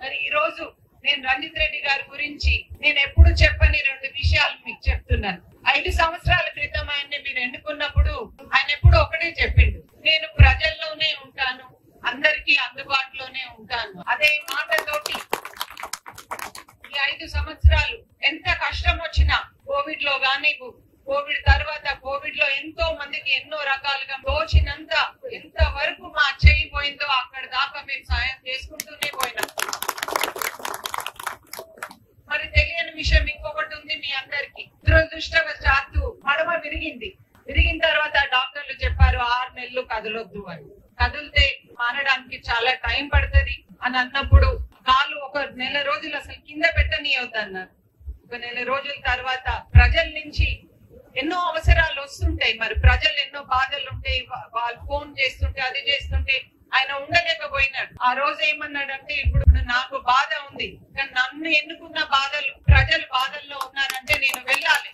మరి ఈ రోజు నేను రంజిత్ రెడ్డి గారి గురించి నేను ఎప్పుడు చెప్పని రెండు విషయాలు మీకు చెప్తున్నాను ఐదు సంవత్సరాల క్రితం ఆయన్ని మీరు ఎన్నుకున్నప్పుడు ఆయన ఎప్పుడు ఒకటే చెప్పిండు నేను ప్రజల్లోనే ఉంటాను అందరికీ అందుబాటులోనే ఉంటాను అదే మాటతోటి ఈ ఐదు సంవత్సరాలు ఎంత కష్టం వచ్చినా కోవిడ్ లో గానీ కోవిడ్ తర్వాత కోవిడ్ లో ఎంతో మందికి ఎన్నో రకాలుగా తోచినంత ఎంత వరకు మా చేయి పోయిందో అక్కడ దాకా మేము సాయం చేసుకుంటూనే పోయినాం మరి తెలియని విషయం ఇంకొకటి ఉంది మీ అందరికి దురదృష్టవశాత్తు మడమ విరిగింది విరిగిన తర్వాత డాక్టర్లు చెప్పారు ఆరు నెలలు కదలొద్దు అని కదిలితే మారడానికి చాలా టైం పడుతుంది అని అన్నప్పుడు కాలు ఒక నెల రోజులు అసలు కింద పెట్టనీయొద్దు అన్నారు ఒక నెల రోజుల తర్వాత ప్రజల నుంచి ఎన్నో అవసరాలు వస్తుంటాయి మరి ప్రజలు ఎన్నో బాధలు ఉంటాయి వా- వాళ్ళు ఫోన్ చేస్తుంటే అది చేస్తుంటే ఆయన ఉండలేకపోయినాడు ఆ రోజు ఏమన్నాడంటే ఇప్పుడు నాకు బాధ ఉంది కానీ నన్ను ఎన్నుకున్న బాధలు ప్రజలు బాధల్లో ఉన్నారంటే నేను వెళ్ళాలి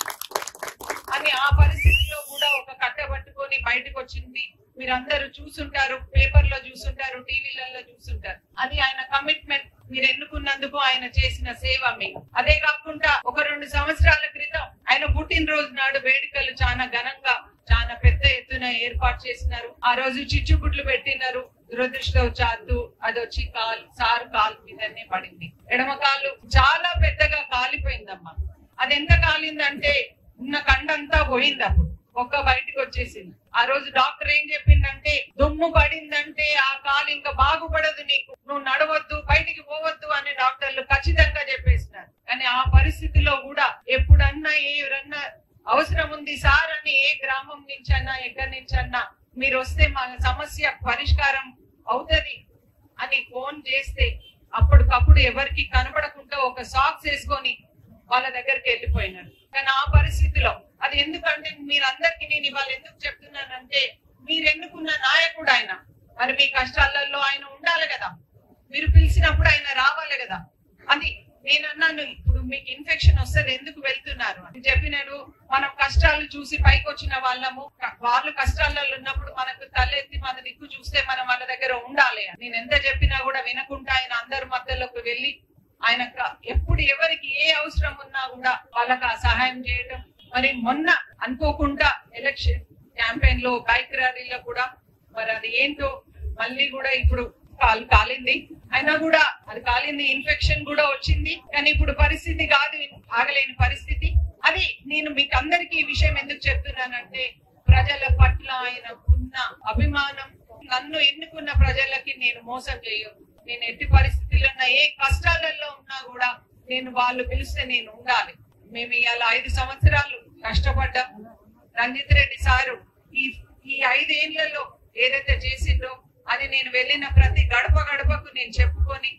అని ఆ పరిస్థితిలో కూడా ఒక కట్ట పట్టుకొని బయటకు వచ్చింది మీరందరూ చూసుంటారు పేపర్ లో చూసుంటారు టీవీలలో చూసుంటారు అది ఆయన కమిట్మెంట్ మీరు ఎన్నుకున్నందుకు ఆయన చేసిన సేవ మీకు అదే కాకుండా ఒక రెండు సంవత్సరాల క్రితం ఆయన పుట్టినరోజు నాడు వేడుకలు చాలా ఘనంగా చాలా పెద్ద ఎత్తున ఏర్పాటు చేసినారు ఆ రోజు చిచ్చుబుడ్లు పెట్టినారు దురదృష్టవశాత్తు అది వచ్చి కాల్ సార్ కాల్ మీదనే పడింది ఎడమ కాలు చాలా పెద్దగా కాలిపోయిందమ్మా అది ఎంత కాలిందంటే ఉన్న కండంతా పోయింది అప్పుడు ఒక్క బయటికి వచ్చేసింది ఆ రోజు డాక్టర్ ఏం చెప్పిందంటే దుమ్ము పడిందంటే ఆ కాలు ఇంకా బాగుపడదు నీకు నువ్వు నడవద్దు బయటికి పోవద్దు అని డాక్టర్లు ఖచ్చితంగా చెప్పేసినారు కానీ ఆ పరిస్థితిలో కూడా ఎప్పుడన్నా ఎవరన్నా అవసరం ఉంది సార్ అని ఏ గ్రామం నుంచి అన్నా ఎక్కడి నుంచి అన్నా మీరు వస్తే మా సమస్య పరిష్కారం అవుతది అని ఫోన్ చేస్తే అప్పటికప్పుడు ఎవరికి కనపడకుండా ఒక సాక్స్ వేసుకొని వాళ్ళ దగ్గరికి వెళ్ళిపోయినాడు కానీ ఆ పరిస్థితిలో అది ఎందుకంటే మీరందరికీ నేను ఇవాళ ఎందుకు చెప్తున్నానంటే మీరు ఎన్నుకున్న నాయకుడు ఆయన మరి మీ కష్టాలలో ఆయన ఉండాలి కదా మీరు పిలిచినప్పుడు ఆయన రావాలి కదా అది నేను అన్నాను ఇప్పుడు మీకు ఇన్ఫెక్షన్ వస్తుంది ఎందుకు వెళ్తున్నారు అని చెప్పినాడు మనం కష్టాలు చూసి పైకి వచ్చిన వాళ్ళము క- వాళ్ళు కష్టాలలో ఉన్నప్పుడు మనకు తలెత్తి మన దిక్కు చూస్తే మనం వాళ్ళ దగ్గర ఉండాలి అని. నేను ఎంత చెప్పినా కూడా వినకుండా ఆయన అందరి మధ్యలోకి వెళ్ళి ఆయన క- ఎప్పుడు ఎవరికి ఏ అవసరం ఉన్నా కూడా వాళ్ళకి ఆ సహాయం చేయటం మరి మొన్న అనుకోకుండా ఎలక్షన్ క్యాంపెయిన్ లో బైక్ ర్యాలీలో కూడా మరి అది ఏంటో మళ్ళీ కూడా ఇప్పుడు కాలు కాలింది అయినా కూడా అది కాలింది ఇన్ఫెక్షన్ కూడా వచ్చింది కానీ ఇప్పుడు పరిస్థితి కాదు ఆగలేని పరిస్థితి అది నేను మీకు అందరికీ ఈ విషయం ఎందుకు చెప్తున్నానంటే ప్రజల పట్ల ఆయన ఉన్న అభిమానం నన్ను ఎన్నుకున్న ప్రజలకి నేను మోసం చేయను నేను ఎట్టి పరిస్థితుల్లో ఉన్నా ఏ కష్టాలలో ఉన్నా కూడా నేను వాళ్ళు పిలిస్తే నేను ఉండాలి మేము ఇవాళ ఐదు సంవత్సరాలు కష్టపడ్డాం రంజిత్ రెడ్డి సారు ఈ ఈ ఐదేళ్లలో ఏదైతే చేసిందో అది నేను వెళ్ళిన ప్రతి గడప గడపకు నేను చెప్పుకొని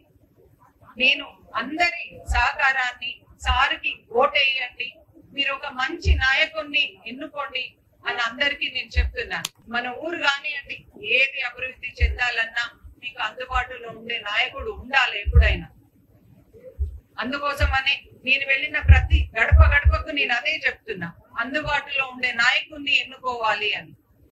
నేను అందరి సహకారాన్ని సార్కి ఓటేయండి మీరు ఒక మంచి నాయకుడిని ఎన్నుకోండి అని అందరికీ నేను చెప్తున్నాను మన ఊరు కానివ్వండి ఏది అభివృద్ధి చెందాలన్నా మీకు అందుబాటులో ఉండే నాయకుడు ఉండాలి ఎప్పుడైనా అందుకోసమని నేను వెళ్ళిన ప్రతి గడప గడపకు నేను అదే చెప్తున్నా అందుబాటులో ఉండే నాయకుడిని ఎన్నుకోవాలి అని